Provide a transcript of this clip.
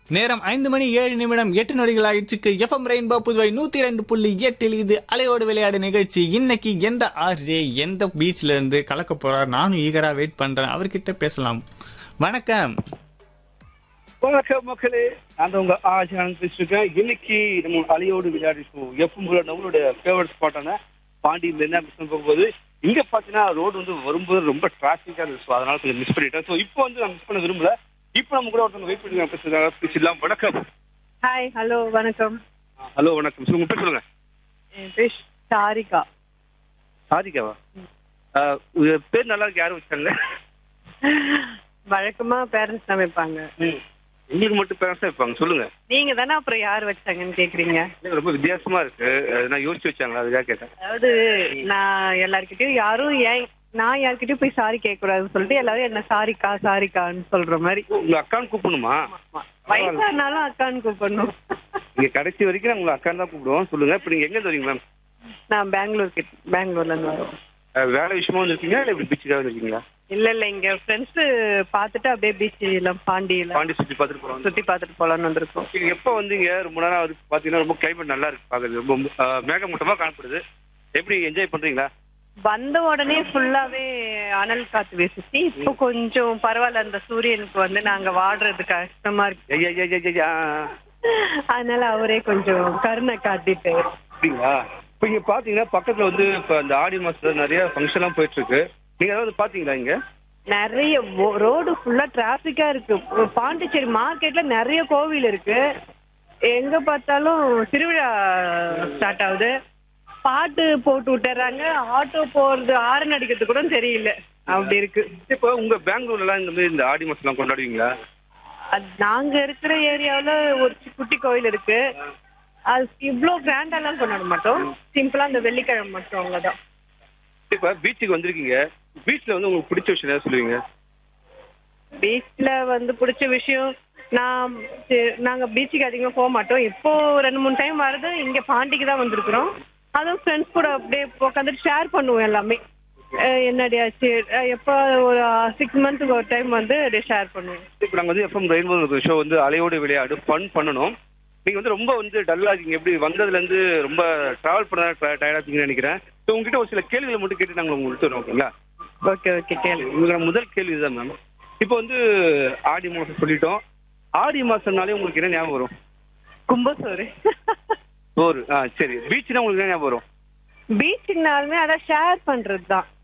நேரம் ஐந்து மணி ஏழு நிமிடம் எட்டு நொடிகள் ஆயிடுச்சுக்கு எஃப்எம் ரெயின்போ புதுவை நூத்தி ரெண்டு புள்ளி எட்டில் இது அலையோடு விளையாடு நிகழ்ச்சி இன்னைக்கு எந்த ஆர்ஜே எந்த பீச்ல இருந்து கலக்க போறார் நானும் ஈகரா வெயிட் பண்றேன் அவர்கிட்ட பேசலாம் வணக்கம் வணக்கம் மக்களே நான் உங்க ஆஜான் பேசிருக்கேன் இன்னைக்கு நம்ம அலையோடு விளையாடி ஷோ எஃப்எம் நம்மளோட ஃபேவரட் ஸ்பாட்டான பாண்டியில என்ன மிஸ் போகும்போது இங்க பாத்தீங்கன்னா ரோடு வந்து வரும்போது ரொம்ப டிராபிக்கா இருந்துச்சு So, அதனால கொஞ்சம் மிஸ் பண்ணிட்டேன் ஸோ இப்போ வந்து நான் மிஸ் பண்ண விரும்பல இப்போ நம்ம கூட ஒருத்தவங்க வெயிட் பண்ணி பேசுறாங்க பேசிடலாம் வணக்கம் ஹாய் ஹலோ வணக்கம் ஹலோ வணக்கம் சொல்லுங்க உங்க பேர் சொல்லுங்க என் பேர் சாரிகா சாதிகாவா ஆஹ், உங்க பேர் நல்லா இருக்கு யாரும் வச்சாங்க வழக்கமா பேரண்ட்ஸ் தான் வைப்பாங்க ம். உங்களுக்கு மட்டும் பேரண்ட்ஸ் வைப்பாங்க சொல்லுங்க நீங்க தானே அப்புறம் யார் வச்சாங்கன்னு கேக்குறீங்க எனக்கு ரொம்ப வித்தியாசமா இருக்கு அஹ், நான் யோசிச்சு வச்சாங்களா அதுக்காக கேட்டேன் அதாவது நான் எல்லார்கிட்டயும் யாரும் ஏன் நான் யார்கிட்டயும் போய் சாரி கேட்க கூடாதுன்னு சொல்லிட்டு எல்லாரும் என்ன சாரிக்கா சாரிக்கான்னு சொல்ற மாதிரி உங்க அக்கான்னு கூப்பிடணுமா வயசானாலும் அக்கான்னு கூப்பிடணும் நீங்க கடைசி வரைக்கும் நான் உங்களை அக்கான்னு தான் கூப்பிடுவோம் சொல்லுங்க இப்போ நீங்க எங்க இருந்து வரீங்க மேம் நான் பெங்களூர் கிட்ட பெங்களூர்ல இருந்து வரோம் அஹ், வேலை விஷயமா வந்திருக்கீங்களா இல்ல இப்படி பீச்சுக்காக வந்திருக்கீங்களா இல்ல இல்ல இங்க ஃப்ரெண்ட்ஸ் பாத்துட்டு அப்படியே பீச் எல்லாம் பாண்டியில பாண்டி சுத்தி பார்த்துட்டு போறோம் சுத்தி பாத்துட்டு போலாம்னு வந்திருக்கோம் நீங்க எப்போ வந்தீங்க ரொம்ப நேரம் வந்து பாத்தீங்கன்னா ரொம்ப கிளைமேட் நல்லா இருக்கு பாக்குறது ரொம்ப அஹ், மேகமூட்டமா காணப்படுது எப்படி என்ஜாய் பண்றீங்களா வந்த உடனே ஃபுல்லாவே அனல் காத்து வீசுச்சு இப்போ கொஞ்சம் பரவாயில்ல அந்த சூரியனுக்கு வந்து நாங்க வாடுறது கஷ்டமா இருக்கு ஐயா ஐயா ஐயா, ஐயா ஆ, அதனால அவரே கொஞ்சம் கருணை காட்டிட்டு அப்படிங்களா இப்போ இங்க பாத்தீங்கன்னா பக்கத்துல வந்து இப்ப அந்த ஆடி மாசத்துல நிறைய ஃபங்க்ஷன் எல்லாம் போயிட்டு இருக்கு நீங்க ஏதாவது பாத்தீங்களா இங்க நிறைய ரோடு ஃபுல்லா டிராபிக்கா இருக்கு பாண்டிச்சேரி மார்க்கெட்ல நிறைய கோவில் இருக்கு எங்க பார்த்தாலும் திருவிழா ஸ்டார்ட் ஆகுது பாட்டு போட்டு விட்டுறாங்க ஆட்டோ போறது ஆரன் அடிக்கிறது கூட தெரியல அப்படி இருக்கு இப்போ உங்க பெங்களூர்ல எல்லாம் இந்த மாதிரி இந்த ஆடி மாசம் எல்லாம் கொண்டாடுவீங்களா அது நாங்க இருக்கிற ஏரியாவுல ஒரு சி- குட்டி கோயில் இருக்கு அது இவ்ளோ கிராண்டாலாம் கொண்டாட மாட்டோம் சிம்பிளா அந்த வெள்ளிக்கிழமை மட்டும் அவ்வளவுதான் இப்ப பீச்சுக்கு வந்திருக்கீங்க பீச்ல வந்து உங்களுக்கு பிடிச்ச விஷயம் ஏதாவது சொல்லுவீங்க பீச்ல வந்து பிடிச்ச விஷயம் நான் சி- நாங்க பீச்சுக்கு அதிகமா போக மாட்டோம் இப்போ ரெண்டு மூணு டைம் வருது இங்க பாண்டிக்கு தான் வந்திருக்கிறோம் அதுவும் ஃப்ரெண்ட்ஸ் கூட அப்படியே உட்காந்துட்டு ஷேர் பண்ணுவோம் எல்லாமே அஹ் என்னடி ஆச்சு அஹ் எப்போ ஒரு சிக்ஸ் மந்த்துக்கு ஒரு டைம் வந்து அப்படியே ஷேர் பண்ணுவோம் இப்போ நாங்க வந்து எஃப்எம் ரெயின்போ ஷோ வந்து அலையோடு விளையாடு ஃபன் பண்ணணும் நீங்க வந்து ரொம்ப வந்து டல்லா இருக்கீங்க எப்படி வந்ததுல இருந்து ரொம்ப டிராவல் பண்ண டயர்டா இருக்கீங்கன்னு நினைக்கிறேன் ஸோ உங்ககிட்ட ஒரு சில கேள்விகளை மட்டும் கேட்டு நாங்க உங்களுக்கு வரோம் ஓகேங்களா ஓகே ஓகே கேளு உங்களுக்கு முதல் கேள்வி இதுதான் மேம் இப்போ வந்து ஆடி மாசம் சொல்லிட்டோம் ஆடி மாசம்னாலே உங்களுக்கு என்ன ஞாபகம் வரும் கும்பசோறு சோறு ஆ சரி பீச்னா உங்களுக்கு என்ன ஞாபகம் வரும் பீச்சுனாலுமே அதான் ஷேர் பண்றது தான்